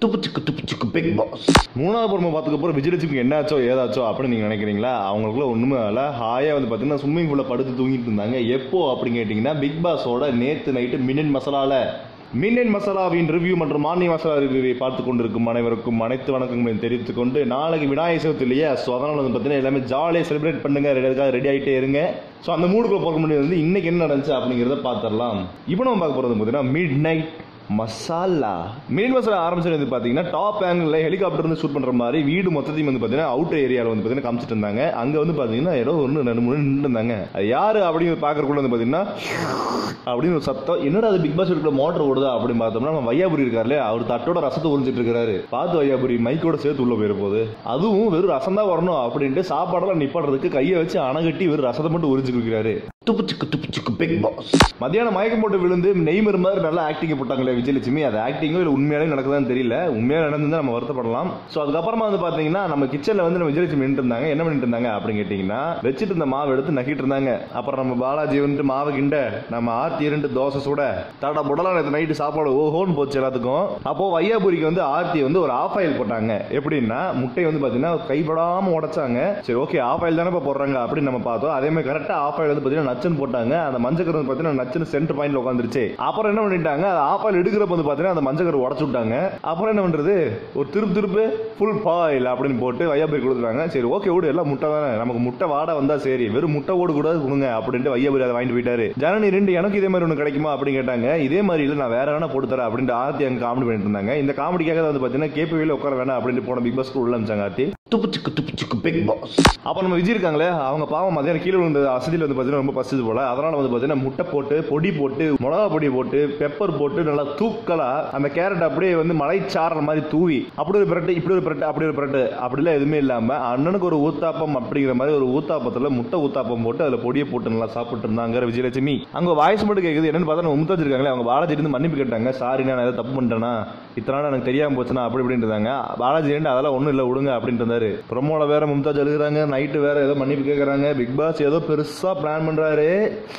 துப்புச்சுக்கு துப்புச்சுக்கு Bigg pass மூணாவது படமா பார்த்துக்க அப்புறம் விஜயலட்சுமிக்கு என்னாச்சோ ஏதாச்சோ அப்படின்னு நீங்க நினைக்கிறீங்களா அவங்களுக்குள்ள ஒண்ணுமே இல்ல ஹாயா வந்து பாத்தீங்கன்னா ஸ்விம்மிங் பூல்ல படுத்து தூங்கிட்டு இருந்தாங்க எப்போ அப்படின்னு கேட்டீங்கன்னா பிக் பாஸோட நேத்து நைட்டு மின்னன் மசாலால மின்னன் மசாலாவின் ரிவ்யூ மற்றும் மானிய மசாலா ரிவ்யூவை பார்த்து கொண்டிருக்கும் அனைவருக்கும் அனைத்து வணக்கங்களையும் தெரிவித்துக் கொண்டு நாளைக்கு விநாயகர் சதுர்த்தி இல்லையா ஸோ அதனால வந்து பார்த்தீங்கன்னா எல்லாமே ஜாலியாக செலிப்ரேட் பண்ணுங்க ரெடியாக ரெடி ஆகிட்டே இருங்க ஸோ அந்த மூடுக்குள்ள போக முடியாது வந்து இன்னைக்கு என்ன நடந்துச்சு அப்படிங்கிறத பார்த்துடலாம் இப்போ நம்ம பார்க்க போகிறது பார்த்தீங்கன்னா மிட் நைட் மசாலா மீன் மசாலா ஆரம்பிச்சது வந்து பார்த்தீங்கன்னா டாப் ஆங்கிளில் ஹெலிகாப்டர் இருந்து ஷூட் பண்ணுற மாதிரி வீடு மொத்தத்தையும் வந்து பார்த்தீங்கன்னா அவுட்டர் ஏரியாவில் வந்து பார்த்தீங்கன்னா காமிச்சிட்டு இருந்தாங்க அங்கே வந்து பார்த்தீங்கன்னா ஏதோ ஒன்று ரெண்டு மூணு நின்று இருந்தாங்க அது யார் அப்படின்னு பார்க்கறக்குள்ள வந்து பார்த்தீங்கன்னா அப்படின்னு ஒரு சத்தம் என்னடா அது பிக் பாஸ் வீட்டுக்குள்ள மோட்டர் ஓடுதா அப்படின்னு பார்த்தோம்னா நம்ம வையாபுரி இருக்காருல்ல அவர் தட்டோட ரசத்தை உறிஞ்சிட்டு இருக்காரு பார்த்து வையாபுரி மைக்கோட சேர்த்து உள்ள போயிட போகுது அதுவும் வெறும் ரசம் தான் வரணும் அப்படின்ட்டு சாப்பாடெல்லாம் நிப்பாடுறதுக்கு கையை வச்சு அணகட்டி வெறும் ரசத்தை மட்டும் உறிஞ்சு குடிக்கிறாரு துப்புச்சுக்கு துப்புச்சுக்கு பிக் பாஸ் மத்தியானம் மயக்கம் போட்டு விழுந்து நெய்மர் மாதிரி நல்லா ஆக்டிங் போட்டாங்களே விஜயலட்சுமி அது ஆக்டிங்கோ இல்லை உண்மையாலே நடக்குதான்னு தெரியல உண்மையாக நடந்திருந்தா நம்ம வருத்தப்படலாம் ஸோ அதுக்கப்புறமா வந்து பார்த்தீங்கன்னா நம்ம கிச்சனில் வந்து நம்ம விஜயலட்சுமி நின்று இருந்தாங்க என்ன பண்ணிட்டு இருந்தாங்க அப்படின்னு கேட்டிங்கன்னா வச்சுட்டு இருந்த மாவு எடுத்து நக்கிட்டு இருந்தாங்க அப்புறம் நம்ம பாலாஜி வந்துட்டு மாவு கிண்ட நம்ம ஆர்த்தி இரண்டு தோசை சுட தட புடலாம் நேற்று நைட்டு சாப்பாடு ஓஹோன்னு போச்சு எல்லாத்துக்கும் அப்போ வையாபுரிக்கு வந்து ஆர்த்தி வந்து ஒரு ஆஃப் ஆயில் போட்டாங்க எப்படின்னா முட்டையை வந்து பார்த்தீங்கன்னா கைப்படாம உடைச்சாங்க சரி ஓகே ஆஃப் ஆயில் தானே இப்போ போடுறாங்க அப்படின்னு நம்ம பார்த்தோம் அதே மாதிரி கரெக்டாக ஆஃப் ஆயில் வந்து பார்த்தீங்கன்னா நச்சுன்னு போட்டாங்க அந்த மஞ்சக்கரு வந்து பார்த்தீங்கன்னா நச்சுன்னு சென்டர் பாயிண்ட்ல உட்காந்துருச்சு அப்புறம் என்ன பண்ணிட்டாங்க அது ஆஃப் ஆயில் எடுக்கிறப்ப வந்து பார்த்தீங்கன்னா அந்த மஞ்சக்கரு உடச்சு விட்டாங்க அப்புறம் என்ன பண்றது ஒரு திருப்பு திருப்பு ஃபுல் பாயில் அப்படின்னு போட்டு வையாபுரி கொடுத்துட்டாங்க சரி ஓகே விடு எல்லாம் முட்டை தானே நமக்கு முட்டை வாடை வந்தா சரி வெறும் முட்டை ஓடு கூட கொடுங்க அப்படின்ட்டு வையாபுரி அதை வாங்கிட்டு போயிட்டாரு ஜனனி ரெண்டு எனக்கு இதே மாதிரி ஒன்று கிடைக்குமா அப்படின்னு கேட்டாங்க இதே மாதிரி இல்லை நான் வேற வேணா போட்டு தரேன் அப்படின்ட்டு ஆர்த்தி அங்கே காமெடி பண்ணிட்டு இருந்தாங்க இந்த காமெடிக்காக தான் வந்து பார்த்தீங்கன்னா கேபிவியில் உட்கார வேணாம் அப்படின்ட்டு போன பிக் பாஸ் உள்ள அமிச்சாங்க ஆர்த்தி துப்புச்சுக்கு துப்புச்சுக்கு பிக் பாஸ் அப்போ நம்ம விஜய் இருக்காங்களே அவங்க பாவம் மதியானம் கீழே விழுந்த அசதியில் வந்து பார்த்தீங்கன்னா ரொம்ப பசிது போல அதனால வந்து பார்த்தீங்கன்னா முட்டை போட்டு பொடி போட்டு மிளகா பொடி போட்டு பெப்பர் போட்டு நல்லா தூக்கலா அந்த கேரட் அப்படியே வந்து மலைச்சாரல் மாதிரி தூவி அப்படி ஒரு பிரட்டு இப்படி ஒரு பிரட்டு அப்படி ஒரு பிரட்டு அப்படிலாம் எதுவுமே இல்லாம அண்ணனுக்கு ஒரு ஊத்தாப்பம் அப்படிங்கிற மாதிரி ஒரு ஊத்தாப்பத்துல முட்டை ஊத்தாப்பம் போட்டு அதுல பொடியை போட்டு நல்லா சாப்பிட்டு இருந்தாங்க விஜயலட்சுமி அங்க வாய்ஸ் மட்டும் கேக்குது என்னன்னு பார்த்தா நம்ம மும்தாஜ் இருக்காங்களே அவங்க பாலாஜி இருந்து மன்னிப்பு கேட்டாங்க சாரி நான் ஏதாவது தப்பு பண்ணிட்டேனா இத்தனை நாள் எனக்கு தெரியாம போச்சுனா அப்படி இப்படின்னு இருந்தாங்க பாலாஜி ரெண்டு அதெல்லாம் ஒன்றும் இல்லை விடுங்க அப்படின்ட்டு இருந்தாரு ப்ரொமோல வேற மும்தாஜ் எழுதுறாங்க நைட்டு வேற ஏதோ மன்னிப்பு கேட்குறாங்க பிக் பாஸ் ஏதோ பெருசா பிளான் பண்றாரு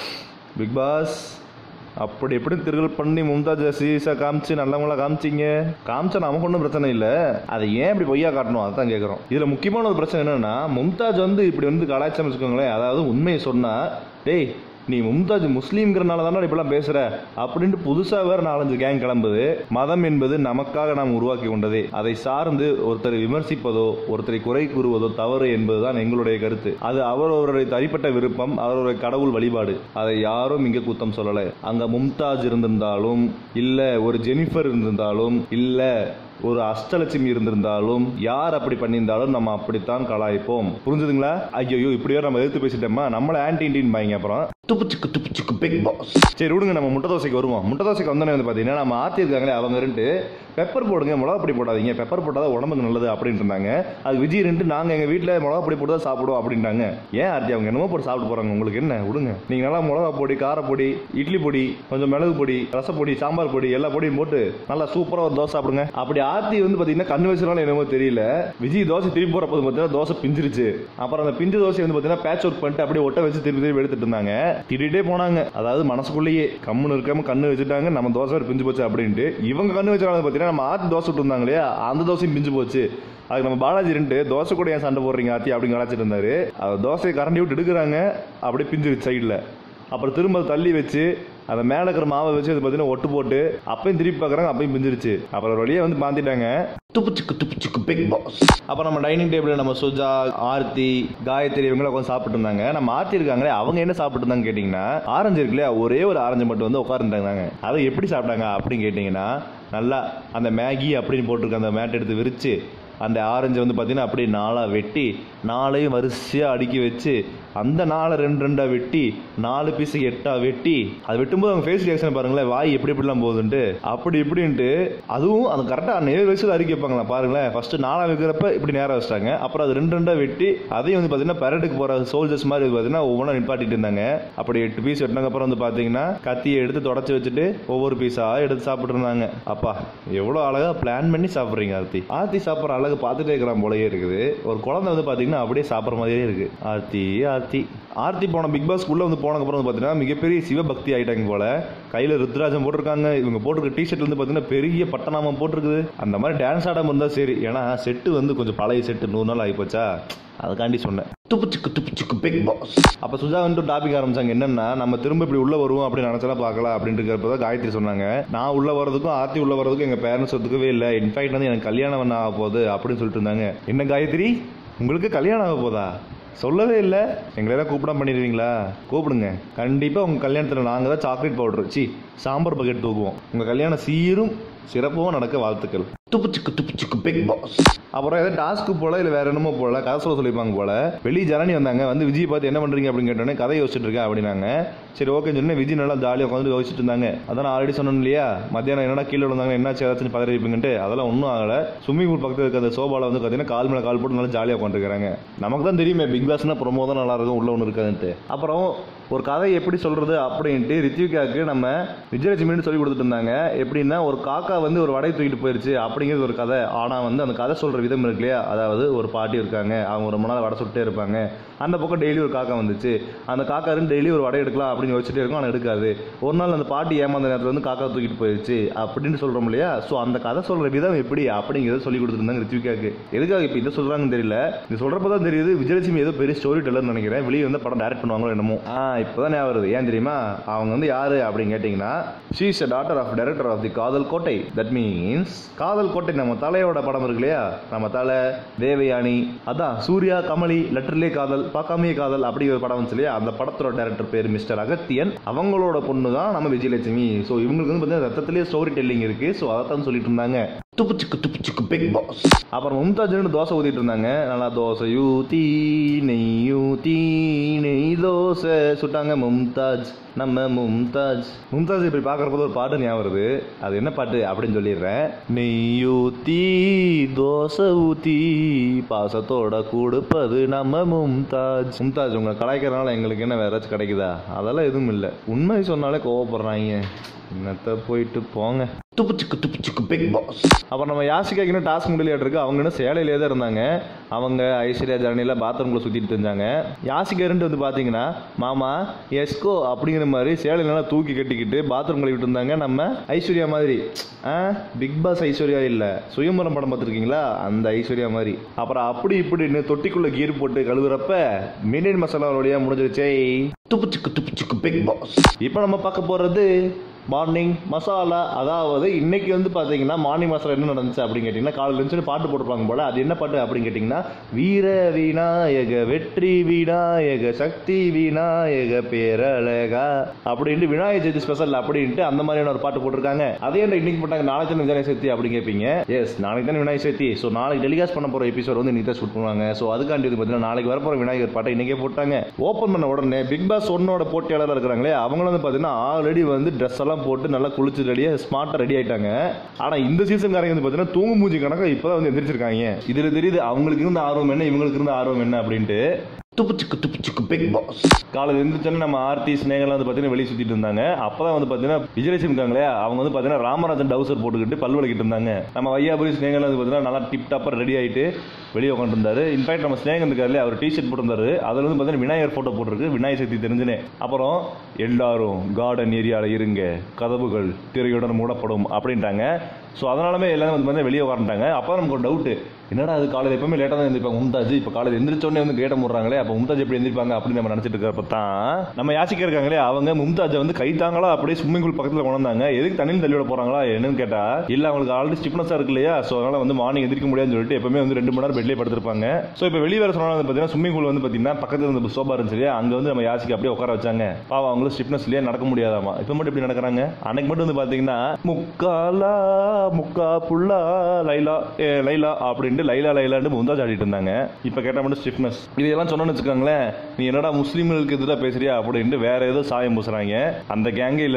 பிக் பாஸ் அப்படி எப்படி திருகள் பண்ணி மும்தாஜ் சீரியஸா காமிச்சு நல்லவங்களா காமிச்சிங்க காமிச்சா நமக்கு ஒன்றும் பிரச்சனை இல்லை அதை ஏன் இப்படி பொய்யா காட்டணும் அதான் கேட்குறோம் இதில் முக்கியமான ஒரு பிரச்சனை என்னன்னா மும்தாஜ் வந்து இப்படி வந்து கலாச்சாரம் வச்சுக்கோங்களேன் அதாவது உண்மையை சொன்னா டேய் நீ மும்தாஜ் முஸ்லீம்ங்கிறனால தானே இப்படிலாம் பேசுற அப்படின்ட்டு புதுசா வேற நாலஞ்சு கேங் கிளம்புது மதம் என்பது நமக்காக நாம் உருவாக்கி கொண்டதே அதை சார்ந்து ஒருத்தரை விமர்சிப்பதோ ஒருத்தரை குறை கூறுவதோ தவறு என்பதுதான் எங்களுடைய கருத்து அது அவரவருடைய தனிப்பட்ட விருப்பம் அவரவருடைய கடவுள் வழிபாடு அதை யாரும் இங்க குத்தம் சொல்லல அங்க மும்தாஜ் இருந்திருந்தாலும் இல்ல ஒரு ஜெனிஃபர் இருந்திருந்தாலும் இல்ல ஒரு அஷ்டலட்சுமி இருந்திருந்தாலும் யார் அப்படி பண்ணியிருந்தாலும் நம்ம அப்படித்தான் கலாய்ப்போம் புரிஞ்சுதுங்களா ஐயோ இப்படியே நம்ம எதிர்த்து பேசிட்டோமா நம்மள ஆன்டி இண்டியன் பாய்ங்க அப்புறம் துப்புச்சுக்கு துப்புச்சுக்கு பிக் பாஸ் சரி விடுங்க நம்ம முட்டை தோசைக்கு வருவோம் முட்டை தோசைக்கு வந்தோடனே வந்து பார்த்தீங்கன்னா நம்ம ஆத்தி இருக்காங்களே அவங்க ரெண்டு பெப்பர் போடுங்க மிளகா பொடி போடாதீங்க பெப்பர் போட்டால் உடம்புக்கு நல்லது அப்படின்ட்டு இருந்தாங்க அது விஜய் ரெண்டு நாங்கள் எங்கள் வீட்டில் மிளகா பொடி போட்டு தான் சாப்பிடுவோம் அப்படின்ட்டாங்க ஏன் ஆர்த்தி அவங்க என்னமோ போட்டு சாப்பிட்டு போகிறாங்க உங்களுக்கு என்ன விடுங்க நீங்கள் நல்லா மிளகா பொடி காரப்பொடி இட்லி பொடி கொஞ்சம் மிளகு பொடி ரசப்பொடி சாம்பார் பொடி எல்லா பொடியும் போட்டு நல்லா சூப்பராக ஒரு தோசை சாப்பிடுங்க அப்படி ஆர்த்தி வந்து பார்த்தீங்கன்னா கண்ணு வச்சுனாலும் என்னமோ தெரியல விஜய் தோசை திருப்பி போகிறப்ப பார்த்தீங்கன்னா தோசை பிஞ்சிருச்சு அப்புறம் அந்த பிஞ்சு தோசை வந்து பார்த்தீங்கன்னா பேட்ச் ஒர்க் பண்ணிட்டு அப்படியே ஒட்ட வச்சு திருப்பி திருப்பி எடுத்துட்டு இருந்தாங்க திட்டிகிட்டே போனாங்க அதாவது மனசுக்குள்ளேயே கம்முன்னு இருக்காம கண்ணு வச்சுட்டாங்க நம்ம தோசை வேற பிஞ்சு போச்சு அப்படின்ட்டு இவங்க கண்ணு வச்சாங்க பார்த்தீங்கன்னா நம்ம ஆத்தி தோசை விட்டு இருந்தாங்க இல்லையா அந்த தோசையும் பிஞ்சு போச்சு அதுக்கு நம்ம பாலாஜி ரெண்டு தோசை கூட ஏன் சண்டை போடுறீங்க ஆத்தி அப்படின்னு கலாச்சிட்டு இருந்தாரு அது தோசையை கரண்டி விட்டு எடுக்கிறாங்க அப்படியே பிஞ்சிருச்சு சைடில் அப்புறம் திரும்ப அதை தள்ளி வச்சு அந்த மேலே இருக்கிற மாவை வச்சு அது பார்த்தீங்கன்னா ஒட்டு போட்டு அப்பயும் திருப்பி பார்க்குறாங்க அப்பயும் பிஞ்சிருச்சு அப்புறம் ஒரு வழியாக வந்து மாத்திட்டாங்க துப்புச்சுக்கு துப்புச்சுக்கு பிக் பாஸ் அப்புறம் நம்ம டைனிங் டேபிளில் நம்ம சுஜா ஆர்த்தி காயத்ரி இவங்களாம் உட்காந்து சாப்பிட்டு இருந்தாங்க நம்ம ஆர்த்தி இருக்காங்களே அவங்க என்ன சாப்பிட்டு இருந்தாங்க கேட்டிங்கன்னா ஆரஞ்சு இருக்கு இல்லையா ஒரே ஒரு ஆரஞ்சு மட்டும் வந்து உட்காந்துட்டாங்க அதை எப்படி சாப்பிட்டாங்க அப்படின்னு கேட்டிங்கன்னா நல்லா அந்த மேகி அப்படின்னு போட்டிருக்க அந்த மேட் எடுத்து விரிச்சு அந்த ஆரஞ்சை வந்து பார்த்தீங்கன்னா அப்படியே நாலாக வெட்டி நாளையும் வரிசையாக அடுக்கி வச்சு அந்த நாளை ரெண்டு ரெண்டாக வெட்டி நாலு பீஸ் எட்டாக வெட்டி அது வெட்டும்போது அவங்க ஃபேஸ் ரியாக்ஷன் பாருங்களேன் வாய் எப்படி எப்படிலாம் போகுதுன்ட்டு அப்படி இப்படின்ட்டு அதுவும் அது கரெக்டாக நேர் வயசில் அறிக்கை வைப்பாங்களா பாருங்களேன் ஃபர்ஸ்ட் நாளாக வைக்கிறப்ப இப்படி நேரம் வச்சிட்டாங்க அப்புறம் அது ரெண்டு ரெண்டாக வெட்டி அதையும் வந்து பார்த்தீங்கன்னா பரேடுக்கு போகிற சோல்ஜர்ஸ் மாதிரி பார்த்தீங்கன்னா ஒவ்வொன்றா நிப்பாட்டிட்டு இருந்தாங்க அப்படி எட்டு பீஸ் வெட்டினதுக்கு அப்புறம் வந்து பார்த்தீங்கன்னா கத்தியை எடுத்து தொடச்சி வச்சுட்டு ஒவ்வொரு பீஸாக எடுத்து சாப்பிட்டு இருந்தாங்க அப்பா எவ்வளோ அழகாக பிளான் பண்ணி சாப்பிட்றீங்க ஆர்த்தி ஆர்த்தி சாப்பிட்ற அழகு அழகு பார்த்துட்டே இருக்கிறான் போலயே இருக்குது ஒரு குழந்தை வந்து பார்த்தீங்கன்னா அப்படியே சாப்பிட்ற மாதிரியே இருக்கு ஆர்த்தி ஆர்த்தி ஆர்த்தி போன பிக் பாஸ் உள்ள வந்து போனதுக்கப்புறம் வந்து பார்த்தீங்கன்னா மிகப்பெரிய சிவபக்தி ஆயிட்டாங்க போல கையில் ருத்ராஜம் போட்டிருக்காங்க இவங்க போட்டிருக்க டிஷர்ட் வந்து பார்த்தீங்கன்னா பெரிய பட்டநாமம் போட்டிருக்குது அந்த மாதிரி டான்ஸ் ஆடாம இருந்தால் சரி ஏன்னா செட்டு வந்து கொஞ்சம் பழைய செட்டு நூறு நாள் ஆகிப்போச்சா அதுக்காண்டி சொன்னேன் துப்புச்சுக்கு துப்புச்சுக்கு பிக் பாஸ் அப்போ சுஜா வந்து டாபிக் ஆரம்பிச்சாங்க என்னன்னா நம்ம திரும்ப இப்படி உள்ள வருவோம் அப்படின்னு நினைச்சலாம் பார்க்கலாம் அப்படின்ட்டு இருக்கிறப்ப தான் காயத்ரி சொன்னாங்க நான் உள்ள வரதுக்கும் ஆர்த்தி உள்ள வரதுக்கும் எங்க பேரண்ட்ஸ் ஒத்துக்கவே இல்லை இன்ஃபேக்ட் வந்து எனக்கு கல்யாணம் பண்ண ஆக போகுது அப்படின்னு சொல்லிட்டு இருந்தாங்க என்ன காயத்ரி உங்களுக்கு கல்யாணம் ஆக போதா சொல்லவே இல்லை எங்களை ஏதாவது கூப்பிடாம பண்ணிடுவீங்களா கூப்பிடுங்க கண்டிப்பாக உங்கள் கல்யாணத்தில் நாங்கள் தான் சாக்லேட் பவுடர் சி சாம்பார் பக்கெட் தூக்குவோம் உங்கள் கல்யாணம் சீரும் சிறப்பும் நடக்க வாழ்த்துக்கள் துப்புச்சுக்கு துப்புச்சுக்கு பிக் பாஸ் அப்புறம் ஏதோ டாஸ்க்கு போல இல்லை வேற என்னமோ போல கதை சொல்ல சொல்லியிருப்பாங்க போல வெளியே ஜனனி வந்தாங்க வந்து விஜய் பார்த்து என்ன பண்றீங்க அப்படின்னு கேட்டோன்னே கதை யோசிச்சுட்டு இருக்கேன் அப்படின்னாங்க சரி ஓகேன்னு சொன்னேன் விஜய் நல்லா ஜாலியாக உட்காந்து யோசிச்சுட்டு இருந்தாங்க அதான் நான் ஆல்ரெடி சொன்னேன் இல்லையா மத்தியானம் என்னடா கீழே விழுந்தாங்க என்னாச்சு ஏதாச்சும் பதறி இருப்பீங்கன்ட்டு அதெல்லாம் ஒன்றும் ஆகலை ஸ்விம்மிங் பூல் பக்கத்தில் இருக்க அந்த சோபாவில் வந்து பார்த்தீங்கன்னா கால் மேலே கால் போட்டு நல்லா ஜாலியாக உட்காந்துருக்காங்க நமக்கு தான் தெரியுமே பிக் பாஸ்னா ப்ரொமோ தான் நல்லா இருக்கும் உள்ள ஒன்று இருக்காதுன்ட்டு அப்புறம் ஒரு கதை எப்படி சொல்றது அப்படின்ட்டு ரித்விகாவுக்கு நம்ம விஜயலட்சுமின்னு சொல்லி கொடுத்துட்டு இருந்தாங்க எப்படின்னா ஒரு காக்கா வந்து ஒரு வடை தூக்கிட்டு போயிருச்சு அப்படிங்கிறது ஒரு கதை ஆனால் வந்து அந்த கதை சொல்ற விதம் இருக்கு இல்லையா அதாவது ஒரு பாட்டி இருக்காங்க அவங்க ரொம்ப நாள் வடை சுட்டே இருப்பாங்க அந்த பக்கம் டெய்லி ஒரு காக்கா வந்துச்சு அந்த காக்கா இருந்து டெய்லி ஒரு வடை எடுக்கலாம் அப்படின்னு யோசிச்சுட்டே இருக்கும் ஆனால் எடுக்காது ஒரு நாள் அந்த பாட்டி ஏமாந்த நேரத்தில் வந்து காக்கா தூக்கிட்டு போயிருச்சு அப்படின்னு சொல்றோம் இல்லையா ஸோ அந்த கதை சொல்ற விதம் எப்படி அப்படிங்கிறத சொல்லி கொடுத்துருந்தாங்க ரித்விகாவுக்கு எதுக்காக இப்போ இதை சொல்றாங்கன்னு தெரியல இது சொல்றப்ப தான் தெரியுது விஜயலட்சுமி ஏதோ பெரிய ஸ்டோரி டெல்லர்னு நினைக்கிறேன் வெளியே வந்து படம் டைரக்ட் பண்ணுவாங்களோ என்னமோ ஆ இப்போதான் ஞாபகம் வருது ஏன் தெரியுமா அவங்க வந்து யாரு அப்படின்னு கேட்டிங்கன்னா she is daughter of director of the Kaadhal Kottai that means காதல் கோட்டை நம்ம தலையோட படம் இருக்கு இல்லையா நம்ம தலை தேவயானி அதான் சூர்யா கமலி லெட்டர்லே காதல் பார்க்காமையே காதல் அப்படி ஒரு படம் வந்துச்சு இல்லையா அந்த படத்தோட டைரக்டர் பேர் மிஸ்டர் அகத்தியன் அவங்களோட பொண்ணு தான் நம்ம விஜயலட்சுமி ஸோ இவங்களுக்கு வந்து பார்த்தீங்கன்னா ரத்தத்திலேயே ஸ்டோரி டெல்லிங் இருக்கு ஸோ அதைத்தான் சொல்லிட்டு இருந்தாங்க துப்புச்சுக்கு துப்புச்சுக்கு பிக் பாஸ் அப்புறம் மும்தாஜ்னு தோசை ஊத்திட்டு இருந்தாங்க நல்லா தோசை ஊத்தி நெய் ஊத்தி நெய் தோசை சுட்டாங்க மும்தாஜ் நம்ம மும்தாஜ் மும்தாஜ் இப்படி பார்க்குறப்போ ஒரு பாட்டு ஞாபகம் வருது அது என்ன பாட்டு அப்படின்னு சொல்லிடுறேன் நெய் ஊத்தி தோசை ஊத்தி பாசத்தோட கொடுப்பது நம்ம மும்தாஜ் மும்தாஜ் உங்களை கலாய்க்கிறதுனால எங்களுக்கு என்ன வேற ஏதாச்சும் கிடைக்குதா அதெல்லாம் எதுவும் இல்லை உண்மை சொன்னாலே கோவப்படுறாங்க என்னத்த போயிட்டு போங்க துப்புச்சுக்கு துப்புச்சுக்கு பிக் பாஸ் அப்புறம் நம்ம யாசிகாக்கு இன்னும் டாஸ்க் முடியலையாட்டு இருக்கு அவங்க இன்னும் சேலையிலே தான் இருந்தாங்க அவங்க ஐஸ்வர்யா ஜனனியில் பாத்ரூம்குள்ள சுற்றிட்டு இருந்தாங்க யாசிகாருன்ட்டு வந்து பார்த்தீங்கன்னா மாமா எஸ்கோ அப்படிங்கிற மாதிரி சேலையிலாம் தூக்கி கட்டிக்கிட்டு பாத்ரூம் கழுவிட்டு இருந்தாங்க நம்ம ஐஸ்வர்யா மாதிரி ஆ பிக் பாஸ் ஐஸ்வர்யா இல்லை சுயம்பரம் படம் பார்த்துருக்கீங்களா அந்த ஐஸ்வர்யா மாதிரி அப்புறம் அப்படி இப்படின்னு தொட்டிக்குள்ள கீர் போட்டு கழுவுறப்ப மினியன் மசாலாவுடைய முடிஞ்சிருச்சே துப்புச்சுக்கு துப்புச்சுக்கு பிக் பாஸ் இப்போ நம்ம பார்க்க போகிறது மார்னிங் மசாலா அதாவது இன்னைக்கு வந்து பார்த்தீங்கன்னா மார்னிங் மசாலா என்ன நடந்துச்சு அப்படின்னு கேட்டிங்கன்னா காலையில் இருந்துச்சு பாட்டு போட்டிருப்பாங்க போல அது என்ன பாட்டு அப்படின்னு கேட்டிங்கன்னா வீர விநாயக வெற்றி விநாயக சக்தி விநாயக பேரழகா அப்படின்ட்டு விநாயகர் சதுர்த்தி ஸ்பெஷல் அப்படின்ட்டு அந்த மாதிரியான ஒரு பாட்டு போட்டிருக்காங்க அதே என்ன இன்னைக்கு போட்டாங்க நாளைக்கு தானே விநாயகர் சதுர்த்தி அப்படின்னு கேட்பீங்க எஸ் நாளைக்கு தானே விநாயகர் சதுர்த்தி ஸோ நாளைக்கு டெலிகாஸ்ட் பண்ண போகிற எபிசோட் வந்து இன்னைக்கு தான் ஷூட் பண்ணுவாங்க ஸோ அதுக்காண்டி வந்து பார்த்தீங்கன்னா நாளைக்கு வரப்போகிற விநாயகர் பாட்டை இன்னைக்கே போட்டாங்க ஓப்பன் பண்ண உடனே பிக் பாஸ் ஒன்னோட போட்டியாளராக இருக்கிறாங்களே அவங்களும் வந்து பார்த்தீங்கன்னா ஆல்ரெடி வந்து ட்ரெஸ் எல்லாம் போட்டு நல்லா குளிச்சு ரெடியாக ஸ்மார்ட்டாக ரெடி ஆயிட்டாங்க ஆனால் இந்த சீசன்காரங்க வந்து பார்த்தீங்கன்னா தூங்கு மூஞ்சி கணக்காக இப்போ தான் வந்து எந்திரிச்சிருக்காங்க இதில் தெரியுது அவங்களுக்கு இருந்த ஆர்வம் என்ன இவங்களுக்கு இருந்த ஆர்வம் என்ன அப்படின்ட்டு துப்புச்சுக்கு துப்புச்சுக்கு பிக் பாஸ் காலையில் இருந்துச்சுன்னு நம்ம ஆர்த்தி ஸ்னேகெல்லாம் வந்து பார்த்தீங்கன்னா வெளியே சுற்றிட்டு இருந்தாங்க அப்போ தான் வந்து பார்த்தீங்கன்னா விஜயலட்சுமி இருக்காங்களே அவங்க வந்து பார்த்தீங்கன்னா ராமராஜன் டவுசர் போட்டுக்கிட்டு பல் விளக்கிட்டு இருந்தாங்க நம்ம வையாபுரி ஸ்னேகெல்லாம் வந்து பார்த்தீங்கன்னா நல்லா டிப் டாப்பாக ரெடி ஆகிட்டு வெளியே உட்காந்துருந்தாரு இன்ஃபேக்ட் நம்ம ஸ்னேகன் இருக்காரு அவர் டிஷர்ட் போட்டிருந்தாரு அதில் வந்து பார்த்தீங்கன்னா விநாயகர் ஃபோட்டோ போட்டிருக்கு விநாயகர் சக்தி தெரிஞ்சுனே அப்புறம் எல்லாரும் கார்டன் ஏரியாவில் இருங்க கதவுகள் திரையுடன் மூடப்படும் அப்படின்ட்டாங்க ஸோ அதனாலுமே எல்லாரும் வந்து பார்த்தீங்கன்னா வெளியே உட்காந்துட்டாங்க அப்போ நமக்கு ஒரு டவுட்டு என்னடா அது காலையில் எப்பவுமே லேட்டாக தான் எழுந்திருப்பாங்க மும்தாஜ் இப்போ காலையில் எந்திரிச்சோடனே வந்து கேட்ட முடுறாங்களே அப்போ மும்தாஜ் எப்படி எந்திரிப்பாங்க அப்படின்னு நம்ம நினச்சிட்டு இருக்கிறப்ப தான் நம்ம யாசிக்க இருக்காங்களே அவங்க மும்தாஜை வந்து கைத்தாங்களா அப்படியே ஸ்விம்மிங் பூல் பக்கத்தில் கொண்டாந்தாங்க எதுக்கு தண்ணியில் தள்ளி விட போகிறாங்களா என்னன்னு கேட்டால் இல்லை அவங்களுக்கு ஆல்ரெடி ஸ்டிப்னஸாக இருக்கு இல்லையா ஸோ அதனால் வந்து மார்னிங் எந்திரிக்க முடியாதுன்னு சொல்லிட்டு எப்பவுமே வந்து ரெண்டு மணி நேரம் பெட்லேயே படுத்திருப்பாங்க ஸோ இப்போ வெளியே வர சொன்னாலும் வந்து பார்த்தீங்கன்னா ஸ்விம்மிங் பூல் வந்து பார்த்தீங்கன்னா பக்கத்தில் இருந்த சோபா இருந்துச்சு இல்லையா அங்கே வந்து நம்ம யாசிக்கு அப்படியே உட்கார வச்சாங்க பாவம் அவங்களும் ஸ்டிப்னஸ் இல்லையா நடக்க முடியாதாமா இப்போ மட்டும் இப்படி நடக்கிறாங்க அன்னைக்கு மட்டும் வந்து பார்த்தீங்கன்னா முக்காலா முக்கா புல்லா லைலா ஏ லைலா அப்படின்ட்டு லைலா லைலான்னு முந்தாஜ் ஆடிட்டு இருந்தாங்க இப்போ கேட்டால் மட்டும் ஸ்டிஃப்னஸ் இதெல்லாம் சொன்னோன்னு வச்சுக்கோங்களேன் நீ என்னடா முஸ்லீம்களுக்கு எதிராக பேசுறியா அப்படின்ட்டு வேற ஏதோ சாயம் பூசுறாங்க அந்த கேங்கே இல்லை நான்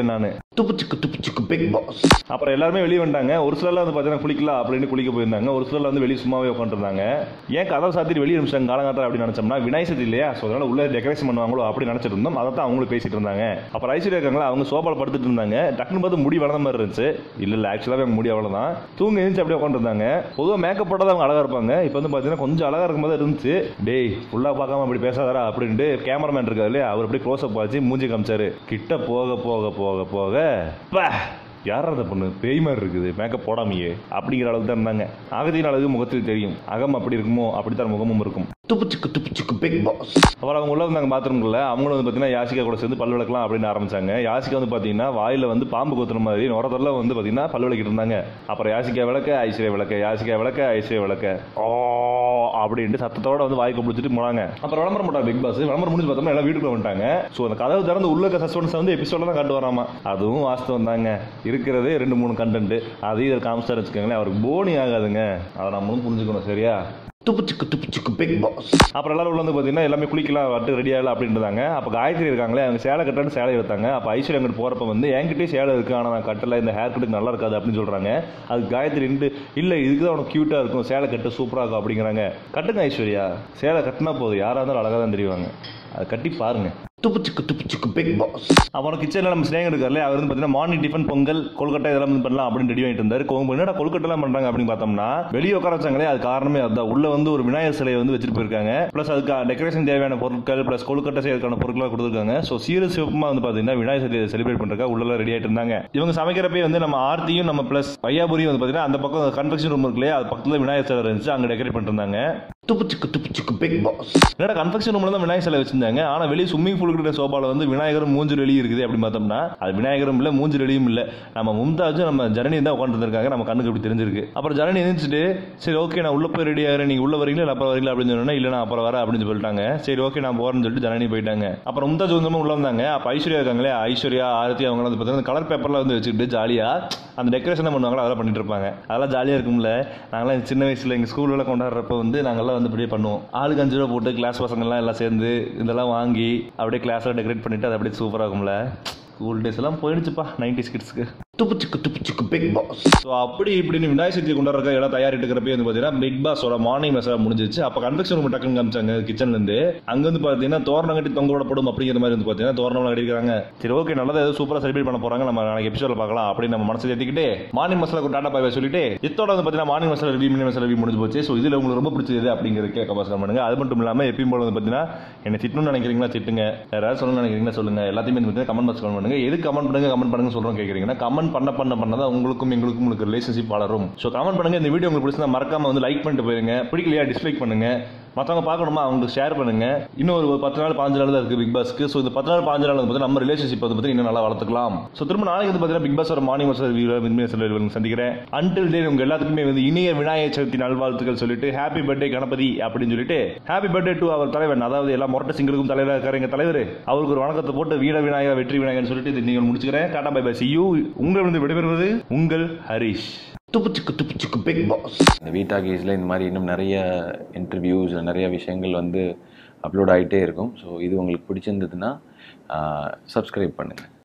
துப்புச்சுக்கு துப்புச்சுக்கு பிக் பாஸ் அப்புறம் எல்லாருமே வெளியே வந்தாங்க ஒரு சிலர்லாம் வந்து பார்த்தீங்கன்னா குளிக்கலாம் அப்படின்னு குளிக்க போயிருந்தாங்க ஒரு சிலர் வந்து வெளியே சும்மாவே உட்காந்துருந்தாங்க ஏன் கதவை சாத்திட்டு வெளியே நிமிஷம் காலங்காத்தா அப்படின்னு நினச்சோம்னா விநாயகர் சதுர்த்தி இல்லையா ஸோ அதனால உள்ள டெக்கரேஷன் பண்ணுவாங்களோ அப்படி நினச்சிட்டு இருந்தோம் அதை தான் அவங்களும் பேசிட்டு இருந்தாங்க அப்புறம் ஐஸ்வர்யா இருக்காங்களா அவங்க சோபாவில் படுத்துட்டு இருந்தாங்க டக்குன்னு பார்த்து முடி வளர்ந்த மாதிரி இருந்துச்சு இல்லை இல்லை ஆக்சுவலாகவே அவங்க முடி அவ்வளோதான் தூங்க எழுந்துச்சு அப்படியே உட்காந்துருந்தாங்க பொதுவாக மேக்கப் போட்டால் அவங்க அழகாக இருப்பாங்க இப்போ வந்து பார்த்தீங்கன்னா கொஞ்சம் அழகாக இருக்கும் போது இருந்துச்சு டேய் ஃபுல்லாக பார்க்காம அப்படி பேசாதாரா அப்படின்ட்டு கேமராமேன் இருக்காரு இல்லையா அவர் அப்படியே க்ளோஸ் அப் ஆச்சு மூஞ்சி காமிச்சாரு கிட்ட போக போக போக போக பா யார் அந்த பொண்ணு பேய் மாதிரி இருக்குது மேக்கப் போடாமையே அப்படிங்கிற அளவுக்கு தான் இருந்தாங்க அகதியின் அழகு முகத்தில் தெரியும் அகம் அப்படி இருக்குமோ அப்படித்தான் முகமும் இருக்கும் துப்புச்சுக்கு துப்புச்சுக்கு பிக் பாஸ் அப்புறம் அவங்க உள்ள வந்தாங்க பாத்ரூம்குள்ள அவங்களும் வந்து பார்த்தீங்கன்னா யாசிகா கூட சேர்ந்து பல் விளக்கலாம் அப்படின்னு ஆரம்பிச்சாங்க யாசிகா வந்து பார்த்தீங்கன்னா வாயில வந்து பாம்பு கொத்துற மாதிரி நுரத்தெல்லாம் வந்து பார்த்தீங்கன்னா பல் விளக்கிட்டு இருந்தாங்க அப்புறம் யாசிகா விளக்க ஐஸ்வர்யா விளக்க யாசிகா விளக்க ஐஸ்வர்யா விளக்க ஓ அப்படின்ட்டு சத்தத்தோட வந்து வாய்க்கு பிடிச்சிட்டு போனாங்க அப்புறம் விளம்பரம் போட்டாங்க பிக் பாஸ் விளம்பரம் முடிஞ்சு பார்த்தோம்னா எல்லாம் வீட்டுக்குள்ள வந்துட்டாங்க ஸோ அந்த கதவு திறந்து உள்ள சஸ்பென்ஸ் வந்து எபிசோட தான் காட்டு வராமா அதுவும் வாஸ்தவம் தாங்க இருக்கிறதே ரெண்டு மூணு கண்டென்ட் அதையும் இதில் காமிச்சாரு வச்சுக்கோங்களேன் அவருக்கு போனி ஆகாதுங்க அதை நம்மளும் புரிஞ்சுக்கணும் சரியா துப்புச்சுக்கு துப்புச்சுக்கு பிக் பாஸ் அப்புறம் எல்லாரும் உள்ள வந்து பார்த்தீங்கன்னா எல்லாமே குளிக்கலாம் வட்டு ரெடி ஆகல அப்படின்றாங்க அப்போ காயத்ரி இருக்காங்களே அவங்க சேலை கட்டன்னு சேலை எடுத்தாங்க அப்போ ஐஸ்வர்யா அங்கிட்டு போகிறப்ப வந்து என்கிட்டயே சேலை இருக்கு ஆனால் நான் கட்டல இந்த ஹேர் கட்டுக்கு நல்லா இருக்காது அப்படின்னு சொல்கிறாங்க அது காயத்ரி நின்று இல்லை இதுக்கு தான் உனக்கு க்யூட்டாக இருக்கும் சேலை கட்டு சூப்பராக இருக்கும் அப்படிங்கிறாங்க கட்டுங்க ஐஸ்வர்யா சேலை கட்டினா போதும் யாராக இருந்தாலும் அழகாக தான் தெரிவாங்க அதை கட்டி பாருங்க துப்புச்சுக்கு துப்புச்சுக்கு பிக் பாஸ் அப்புறம் கிச்சனில் நம்ம ஸ்னேகர் இருக்கார்ல அவர் வந்து பார்த்தீங்கன்னா மார்னிங் டிஃபன் பொங்கல் கொல்கட்டை இதெல்லாம் வந்து பண்ணலாம் அப்படின்னு ரெடி ஆகிட்டு இருந்தார் கோம்பு என்னடா கொல்கட்டெல்லாம் பண்ணுறாங்க அப்படின்னு பார்த்தோம்னா வெளியே உட்கார வச்சாங்களே அது காரணமே அதுதான் உள்ள வந்து ஒரு விநாயகர் சிலையை வந்து வச்சுட்டு போயிருக்காங்க ப்ளஸ் அதுக்கு டெக்கரேஷன் தேவையான பொருட்கள் ப்ளஸ் கொழுக்கட்டை செய்யறதுக்கான பொருட்கள் கொடுத்துருக்காங்க ஸோ சீரியஸ் சிவப்புமா வந்து பார்த்தீங்கன்னா விநாயகர் சதுர்த்தியை செலிப்ரேட் பண்ணுறதுக்காக உள்ள ரெடி ஆகிட்டு இருந்தாங்க இவங்க சமைக்கிறப்பே வந்து நம்ம ஆர்த்தியும் நம்ம ப்ளஸ் வையாபுரியும் வந்து பார்த்தீங்கன்னா அந்த பக்கம் கன்ஃபெக்ஷன் ரூம் இருக்கு இல்லையா அது பக்கத்தில் விநாயகர் சிலை இருந்துச்சு அங்கே டெக்கரேட் பண்ணிருந்தாங்க துப்புச்சுக்கு துப்புச்சுக்கு பிக் பாஸ் என்னடா கன்ஃபெக்ஷன் ரூம்ல தான் விநாயகர் சிலை வச்சிருந்தாங்க ஆனா வெளியே ஸ்விம்மிங் பூல் கிட்ட சோபால வந்து விநாயகரும் மூஞ்சு வெளியே இருக்குது அப்படின்னு பார்த்தோம்னா அது விநாயகரும் இல்ல மூஞ்சு வெளியும் இல்ல நம்ம மும்தாஜும் நம்ம ஜனனி தான் உட்காந்து இருக்காங்க நம்ம கண்ணுக்கு இப்படி தெரிஞ்சிருக்கு அப்புறம் ஜனனி எழுந்திரிச்சிட்டு சரி ஓகே நான் உள்ள போய் ரெடி ஆகிறேன் நீங்க உள்ள வரீங்களா இல்லை அப்புறம் வரீங்களா அப்படின்னு சொன்னா இல்ல நான் அப்புறம் வரேன் அப்படின்னு சொல்லிட்டாங்க சரி ஓகே நான் போறேன்னு சொல்லிட்டு ஜனனி போயிட்டாங்க அப்புறம் மும்தாஜ் வந்து உள்ள வந்தாங்க அப்ப ஐஸ்வர்யா இருக்காங்களே ஐஸ்வர்யா ஆரத்தி அவங்க வந்து பார்த்தீங்கன்னா கலர் பேப்பர்ல வந்து வச்சுக்கிட்டு ஜாலியா அந்த டெக்கரேஷன் பண்ணுவாங்களா அதெல்லாம் பண்ணிட்டு இருப்பாங்க அதெல்லாம் ஜாலியா இருக்கும்ல நாங்களாம் சின்ன வயசுல எங்க ஸ்கூல்ல கொண்டாடுறப்ப வந்து நாங்கெல்லாம் வந்து இப்படியே பண்ணுவோம் ஆளுக்கு அஞ்சு ரூபா போட்டு கிளாஸ் பசங்கள்லாம் எல்லாம் சேர்ந்து இதெல்லாம் வாங்கி அப்படியே கிளாஸில் டெக்கரேட் பண்ணிட்டு அது அப்படியே சூப்பராக இருக்கும்ல ஸ்கூல் டேஸ் எல்லாம் போயிடுச்சுப்பா நைன்டி கிட்ஸ்க்கு துப்புச்சுக்கு துப்புச்சுக்கு பிக் பாஸ் ஸோ அப்படி இப்படின்னு விநாயகர் சதுர்த்தி கொண்டாடுறக்க எல்லாம் தயாரிட்டு இருக்கிறப்ப வந்து பார்த்தீங்கன்னா பிக் பாஸோட மார்னிங் மெசேஜ் முடிஞ்சிச்சு அப்போ கன்ஃபெக்ஷன் ரூம் டக்குன்னு காமிச்சாங்க கிச்சன்ல இருந்து அங்க வந்து பார்த்தீங்கன்னா தோரணம் கட்டி தொங்க விடப்படும் அப்படிங்கிற மாதிரி வந்து பார்த்தீங்கன்னா தோரணம் கட்டிருக்காங்க சரி ஓகே நல்லதா ஏதோ சூப்பராக செலிப்ரேட் பண்ண போறாங்க நம்ம நாளைக்கு எபிசோட பார்க்கலாம் அப்படின்னு நம்ம மனசை ஏற்றிக்கிட்டு மார்னிங் மசாலா டாடா பாய் சொல்லிட்டு இதோட வந்து பார்த்தீங்கன்னா morning masala review mini masala review முடிஞ்சு போச்சு ஸோ இதுல உங்களுக்கு ரொம்ப பிடிச்சது எது அப்படிங்கிறது கேட்க பாசம் பண்ணுங்க அது மட்டும் இல்லாமல் எப்பயும் போல வந்து பார்த்தீங்கன்னா என்ன திட்டணும்னு நினைக்கிறீங்களா திட்டுங்க வேற ஏதாவது சொல்லணும்னு நினைக்கிறீங்களா சொல்லுங்க எல்லாத்தையுமே வந்து கமெண்ட் பாக்ஸ் கமெண்ட் பண்ணுங்க எது கமெண்ட் பண்ணுங்க கமெண்ட் பண்ணுங்க சொல்றோம் கேட்குறீங்கன்னா கமெண்ட் பண்ண பண்ண பண்ண தான் உங்களுக்கும் எங்களுக்கும் உங்களுக்கு ரிலேஷன்ஷிப் வளரும் ஸோ கமெண்ட் பண்ணுங்க இந்த வீடியோ உங்களுக்கு பிடிச்சிருந்தா மறக்காம வந்து லைக் பண்ணிட்டு போயிருங்க பிடிக்கலையா டிஸ்லைக் பண்ணுங்க மற்றவங்க பார்க்கணுமா அவங்களுக்கு ஷேர் பண்ணுங்க இன்னும் ஒரு பத்து நாள் பாஞ்சு நாள் தான் இருக்கு பிக் பாஸ்க்கு ஸோ இந்த பத்து நாள் பாஞ்சு நாள் வந்து பார்த்தீங்கன்னா நம்ம ரிலேஷன்ஷிப் வந்து பார்த்தீங்கன்னா இன்னும் நல்லா வளர்த்துக்கலாம் ஸோ திரும்ப நாளைக்கு வந்து பார்த்தீங்கன்னா பிக் பாஸ் ஒரு மார்னிங் மசார் வீடியோ சந்திக்கிறேன் அன்டில் டே உங்க எல்லாத்துக்குமே வந்து இனிய விநாயகர் சதுர்த்தி நல்வாழ்த்துக்கள் சொல்லிட்டு ஹாப்பி பர்த்டே கணபதி அப்படின்னு சொல்லிட்டு ஹாப்பி பர்த்டே டு அவர் தலைவன் அதாவது எல்லா மொரட்ட சிங்கருக்கும் தலைவராக இருக்காரு எங்க தலைவர் அவருக்கு ஒரு வணக்கத்தை போட்டு வீர விநாயகர் வெற்றி விநாயகர்னு சொல்லிட்டு இது நீங்கள் முடிச்சுக்கிறேன் tata bye bye see you உங்களிடம் விடைபெறுவது உங்கள் ஹரிஷ் துப்புச்சுக்கு துப்புச்சுக்கு பிக் பாஸ் இந்த வீட்டா கேஸில் இந்த மாதிரி இன்னும் நிறைய இன்டர்வியூஸ் நிறைய விஷயங்கள் வந்து அப்லோட் ஆகிட்டே இருக்கும் ஸோ இது உங்களுக்கு பிடிச்சிருந்ததுன்னா சப்ஸ்கிரைப் பண்ணுங்கள்